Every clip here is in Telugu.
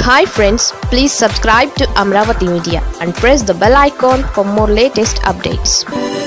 hi friends please subscribe to Amaravati media and press the bell icon for more latest updates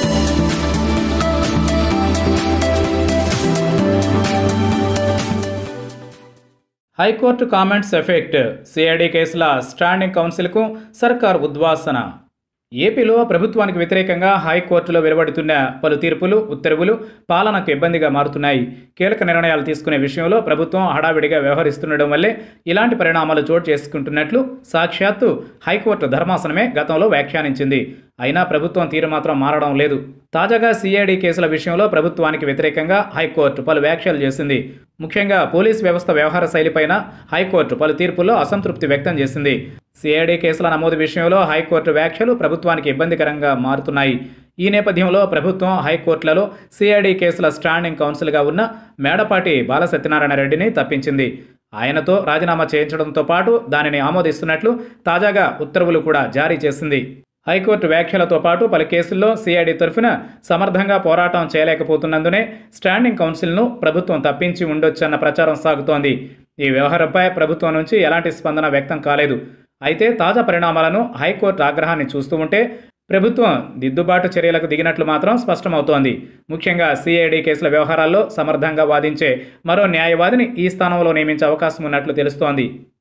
high court comments effect CID కేసుల స్టాండింగ్ కౌన్సిల్కు సర్కార్ ఉద్వాసన ఏపీలో ప్రభుత్వానికి వ్యతిరేకంగా హైకోర్టులో వెలువడుతున్న పలు తీర్పులు ఉత్తర్వులు పాలనకు ఇబ్బందిగా మారుతున్నాయి కీలక నిర్ణయాలు తీసుకునే విషయంలో ప్రభుత్వం హడావిడిగా వ్యవహరిస్తుండడం వల్లే ఇలాంటి పరిణామాలు చోటు చేసుకుంటున్నట్లు సాక్షాత్తు హైకోర్టు ధర్మాసనమే గతంలో వ్యాఖ్యానించింది అయినా ప్రభుత్వం తీరు మాత్రం మారడం లేదు తాజాగా సిఐడి కేసుల విషయంలో ప్రభుత్వానికి వ్యతిరేకంగా హైకోర్టు పలు వ్యాఖ్యలు చేసింది ముఖ్యంగా పోలీస్ వ్యవస్థ వ్యవహార శైలిపైన హైకోర్టు పలు తీర్పుల్లో అసంతృప్తి వ్యక్తం చేసింది సిఐడి కేసుల నమోదు విషయంలో హైకోర్టు వ్యాఖ్యలు ప్రభుత్వానికి ఇబ్బందికరంగా మారుతున్నాయి ఈ నేపథ్యంలో ప్రభుత్వం హైకోర్టులలో సిఐడి కేసుల స్టాండింగ్ కౌన్సిల్గా ఉన్న మేడపాటి బాలసత్యనారాయణ రెడ్డిని తప్పించింది ఆయనతో రాజీనామా చేయించడంతో పాటు దానిని ఆమోదిస్తున్నట్లు తాజాగా ఉత్తర్వులు కూడా జారీ చేసింది హైకోర్టు వ్యాఖ్యలతో పాటు పలు కేసుల్లో సిఐడి తరఫున సమర్థంగా పోరాటం చేయలేకపోతున్నందునే స్టాండింగ్ కౌన్సిల్ను ప్రభుత్వం తప్పించి ఉండొచ్చన్న ప్రచారం సాగుతోంది ఈ వ్యవహారంపై ప్రభుత్వం నుంచి ఎలాంటి స్పందన వ్యక్తం కాలేదు అయితే తాజా పరిణామాలను హైకోర్టు ఆగ్రహాన్ని చూస్తూ ఉంటే ప్రభుత్వం దిద్దుబాటు చర్యలకు దిగినట్లు మాత్రం స్పష్టమవుతోంది ముఖ్యంగా సిఐడి కేసుల వ్యవహారాల్లో సమర్థంగా వాదించే మరో న్యాయవాదిని ఈ స్థానంలో నియమించే అవకాశం ఉన్నట్లు తెలుస్తోంది